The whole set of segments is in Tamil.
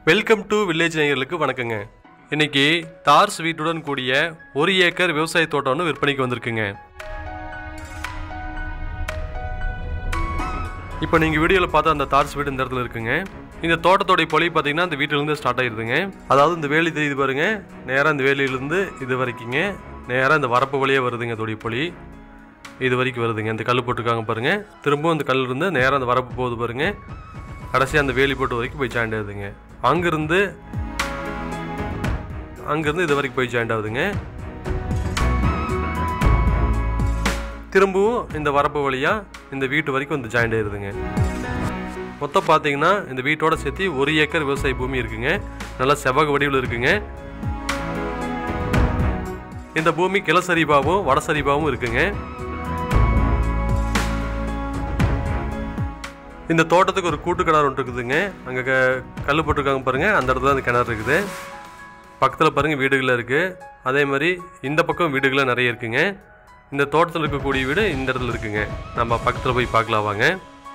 வெல்கம் டு வில்லேஜ் நேயர்களுக்கு வணக்கங்க இன்னைக்கு தார்ஸ் வீட்டுடன் கூடிய ஒரு ஏக்கர் விவசாய தோட்டம் ஒன்று விற்பனைக்கு வந்திருக்குங்க இப்போ நீங்கள் வீடியோவில் பார்த்த அந்த தார்ஸ் வீடு இந்த இடத்துல இருக்குங்க இந்த தோட்டத்தோடைய பொலி பார்த்தீங்கன்னா இந்த வீட்டிலேருந்து ஸ்டார்ட் ஆயிருதுங்க அதாவது இந்த வேலி தெரியுது பாருங்க நேராக இந்த வேலியிலேருந்து இது வரைக்குங்க நேராக இந்த வரப்பு வழியே வருதுங்க இதோடைய பொலி இது வரைக்கும் வருதுங்க இந்த கல் போட்டிருக்காங்க பாருங்க திரும்பவும் இந்த கல் இருந்து நேராக அந்த வரப்பு போகுது பாருங்க கடைசியாக அந்த வேலி போட்டு வரைக்கும் போய் ஜாயிண்ட் ஆகுதுங்க அங்கேருந்து அங்கேருந்து இது வரைக்கும் போய் ஜாயிண்ட் ஆகுதுங்க திரும்பவும் இந்த வரப்பு வழியாக இந்த வீட்டு வரைக்கும் வந்து ஜாயிண்ட் ஆயிருதுங்க மொத்தம் பார்த்தீங்கன்னா இந்த வீட்டோட சேர்த்து ஒரு ஏக்கர் விவசாய பூமி இருக்குங்க நல்லா செவ்வக வடிவில் இருக்குங்க இந்த பூமி கிளசரிபாவும் வடசரிபாவும் இருக்குங்க இந்த தோட்டத்துக்கு ஒரு கூட்டு கிணறு ஒன்று இருக்குதுங்க அங்கே க கல் போட்டிருக்காங்க பாருங்கள் அந்த இடத்துல அந்த கிணறு இருக்குது பக்கத்தில் பாருங்கள் வீடுகள் இருக்குது அதே மாதிரி இந்த பக்கம் வீடுகள் நிறைய இருக்குங்க இந்த தோட்டத்தில் இருக்கக்கூடிய வீடு இந்த இடத்துல இருக்குங்க நம்ம பக்கத்தில் போய் பார்க்கலாம் வாங்க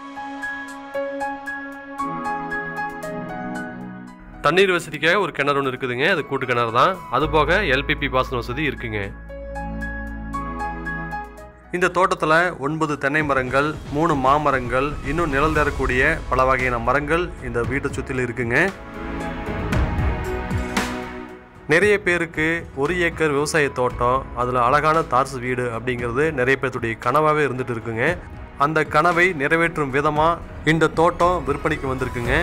தண்ணீர் வசதிக்காக ஒரு கிணறு ஒன்று இருக்குதுங்க அது கூட்டு கிணறு தான் அது போக எல்பிபி பாசன வசதி இருக்குங்க இந்த தோட்டத்தில் ஒன்பது தென்னை மரங்கள் மூணு மாமரங்கள் இன்னும் நிழல் தரக்கூடிய பல வகையான மரங்கள் இந்த வீட்டை சுற்றில இருக்குங்க நிறைய பேருக்கு ஒரு ஏக்கர் விவசாய தோட்டம் அதில் அழகான தார்ஸ் வீடு அப்படிங்கிறது நிறைய பேர்த்துடைய கனவாகவே இருந்துட்டு இருக்குங்க அந்த கனவை நிறைவேற்றும் விதமாக இந்த தோட்டம் விற்பனைக்கு வந்திருக்குங்க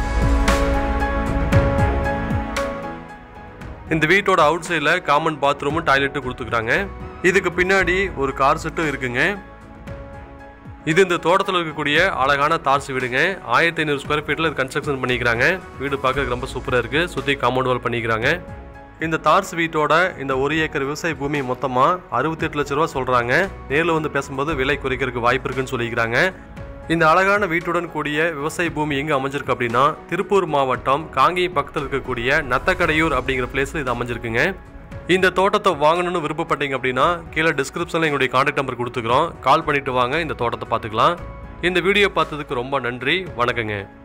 இந்த வீட்டோட அவுட் சைடில் காமன் பாத்ரூமும் டாய்லெட்டும் கொடுத்துக்கிறாங்க இதுக்கு பின்னாடி ஒரு கார் செட்டும் இருக்குங்க இது இந்த தோட்டத்தில் இருக்கக்கூடிய அழகான தார்ஸ் வீடுங்க ஆயிரத்தி ஐநூறு ஸ்கொயர் ஃபீட்டில் இது கன்ஸ்ட்ரக்ஷன் பண்ணிக்கிறாங்க வீடு பார்க்கறதுக்கு ரொம்ப சூப்பராக இருக்குது சுற்றி காம்பவுண்ட் வால் பண்ணிக்கிறாங்க இந்த தார்ஸ் வீட்டோட இந்த ஒரு ஏக்கர் விவசாய பூமி மொத்தமாக அறுபத்தெட்டு லட்ச ரூபா சொல்கிறாங்க நேரில் வந்து பேசும்போது விலை குறைக்கிறதுக்கு வாய்ப்பு இருக்குன்னு சொல்லிக்கிறாங்க இந்த அழகான வீட்டுடன் கூடிய விவசாய பூமி எங்கே அமைஞ்சிருக்கு அப்படின்னா திருப்பூர் மாவட்டம் காங்கேயம் பக்கத்தில் இருக்கக்கூடிய நத்தக்கடையூர் அப்படிங்கிற பிளேஸில் இது அமைஞ்சிருக்குங்க இந்த தோட்டத்தை வாங்கணும்னு விருப்பப்பட்டீங்க அப்படின்னா கீழே டிஸ்கிரிப்ஷனில் எங்களுடைய கான்டாக்ட் நம்பர் கொடுத்துக்கிறோம் கால் பண்ணிட்டு வாங்க இந்த தோட்டத்தை பார்த்துக்கலாம் இந்த வீடியோ பார்த்ததுக்கு ரொம்ப நன்றி வணக்கங்க